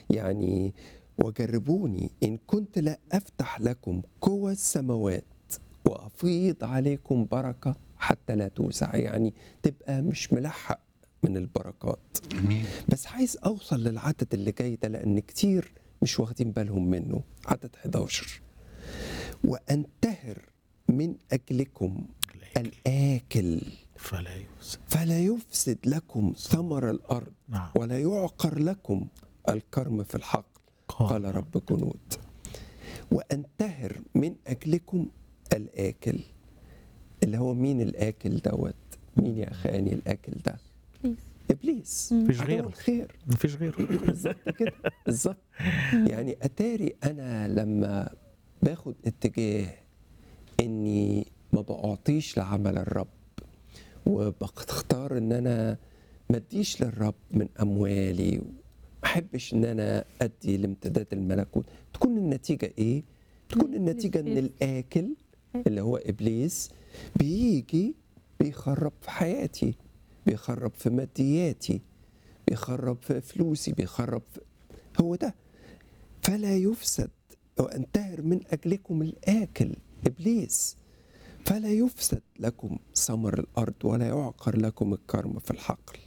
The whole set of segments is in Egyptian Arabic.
يعني وجربوني إن كنت لا أفتح لكم قوى السماوات وأفيض عليكم بركة حتى لا توسع يعني تبقى مش ملحق من البركات امين بس عايز أوصل للعدد اللي جاي ده لأن كتير مش واخدين بالهم منه عدد 11 وأنتهر من أجلكم الآكل فلا يوسف فلا يفسد لكم ثمر الأرض نعم ولا يعقر لكم الكرم في الحقل قال رب جنود وأنتهر من أجلكم الآكل اللي هو مين الآكل دوت مين يا خاني الآكل ده إبليس مفيش عدو غيره. الخير مفيش غيره بالظبط كده بالظبط يعني اتاري انا لما باخد اتجاه اني ما بعطيش لعمل الرب وبختار ان انا ما اديش للرب من اموالي ما احبش ان انا ادي لامتداد الملكوت تكون النتيجه ايه تكون النتيجه ان الاكل اللي هو ابليس بيجي بيخرب في حياتي بيخرب في مادياتي بيخرب في فلوسي بيخرب في هو ده فلا يفسد وانتهر من اجلكم الاكل ابليس فلا يفسد لكم ثمر الارض ولا يعقر لكم الكرم في الحقل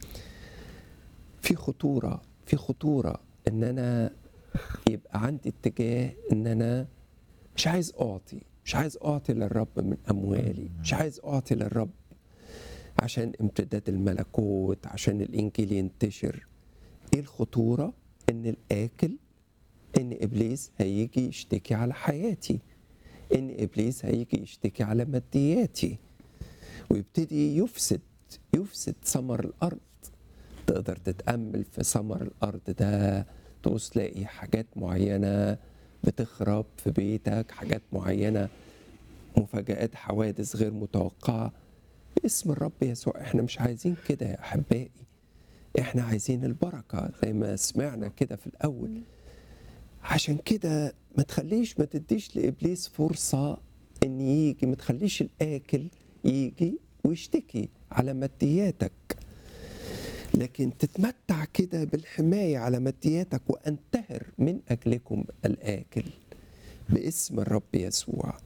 في خطوره في خطوره ان انا يبقى عندي اتجاه ان انا مش عايز اعطي مش عايز اعطي للرب من اموالي مش عايز اعطي للرب عشان امتداد الملكوت عشان الانجيل ينتشر ايه الخطوره ان الاكل ان ابليس هيجي يشتكي على حياتي ان ابليس هيجي يشتكي على مادياتي ويبتدي يفسد يفسد ثمر الارض تقدر تتامل في ثمر الارض ده تبص تلاقي حاجات معينه بتخرب في بيتك حاجات معينه مفاجآت حوادث غير متوقعه باسم الرب يسوع احنا مش عايزين كده يا احبائي احنا عايزين البركه زي ما سمعنا كده في الاول عشان كده ما تخليش ما تديش لابليس فرصه ان يجي ما تخليش الاكل يجي ويشتكي على مادياتك لكن تتمتع كده بالحمايه على مادياتك وانتهر من اجلكم الاكل باسم الرب يسوع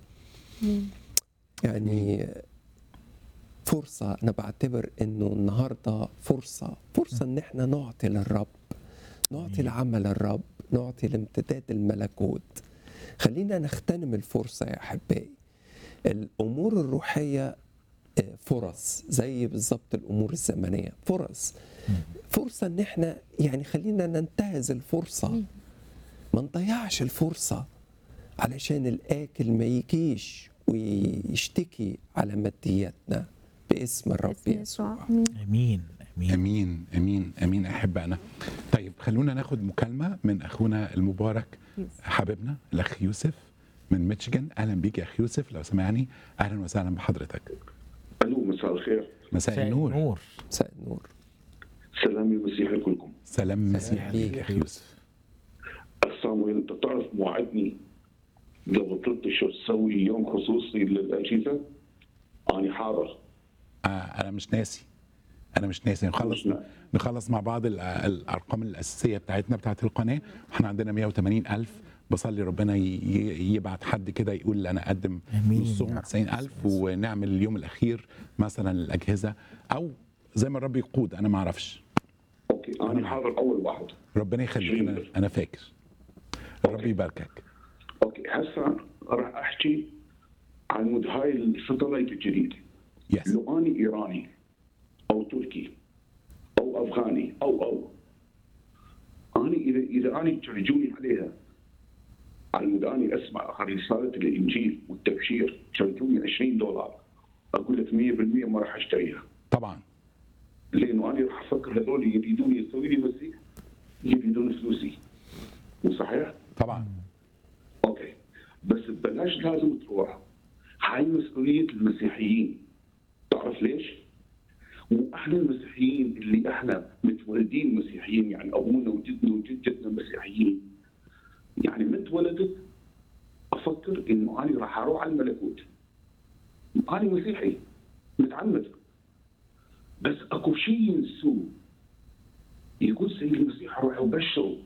يعني فرصة أنا بعتبر إنه النهاردة فرصة فرصة إن إحنا نعطي للرب نعطي لعمل الرب نعطي لامتداد الملكوت خلينا نغتنم الفرصة يا أحبائي الأمور الروحية آه، فرص زي بالظبط الأمور الزمنية فرص فرصة إن إحنا يعني خلينا ننتهز الفرصة ما نضيعش الفرصة علشان الآكل ما يجيش ويشتكي على مادياتنا باسم الرب يسوع آمين. امين امين امين امين امين احبائنا طيب خلونا ناخد مكالمه من اخونا المبارك حبيبنا الاخ يوسف من ميشيغان اهلا بيك يا اخ يوسف لو سمعني اهلا وسهلا بحضرتك الو مساء الخير مساء النور نور مساء النور سلام المسيح لكلكم سلام مسيح بيك ليك يا اخ يوسف اخ صامويل انت تعرف موعدني قبل ثلاث اشهر تسوي يوم خصوصي للاجهزه انا حاضر آه انا مش ناسي انا مش ناسي نخلص مش ناسي. نخلص مع بعض ال- الارقام الاساسيه بتاعتنا بتاعت القناه واحنا عندنا 180 الف بصلي ربنا ي- ي- يبعت حد كده يقول انا اقدم آمين. نصهم 90 الف ونعمل اليوم الاخير مثلا الاجهزه او زي ما الرب يقود انا ما اعرفش اوكي انا حاضر اول واحد ربنا يخليك انا انا فاكر الرب يباركك اوكي هسه راح احكي عن مود هاي الستلايت الجديد يس لو اني ايراني او تركي او افغاني او او انا اذا اذا اني ترجوني عليها على مود اني اسمع رساله الانجيل والتبشير ترجوني 20 دولار اقول لك 100% ما راح اشتريها طبعا لانه انا راح افكر هذول يريدون يسوي لي مسيح يريدون فلوسي مو صحيح؟ طبعا اوكي بس ببلاش لازم تروح هاي مسؤوليه المسيحيين تعرف ليش؟ مو احنا المسيحيين اللي احنا متولدين مسيحيين يعني ابونا وجدنا وجدتنا مسيحيين يعني من اتولدت افكر انه انا راح اروح على الملكوت انا مسيحي متعمد بس اكو شيء ينسوه يقول سيد المسيح روح وبشروا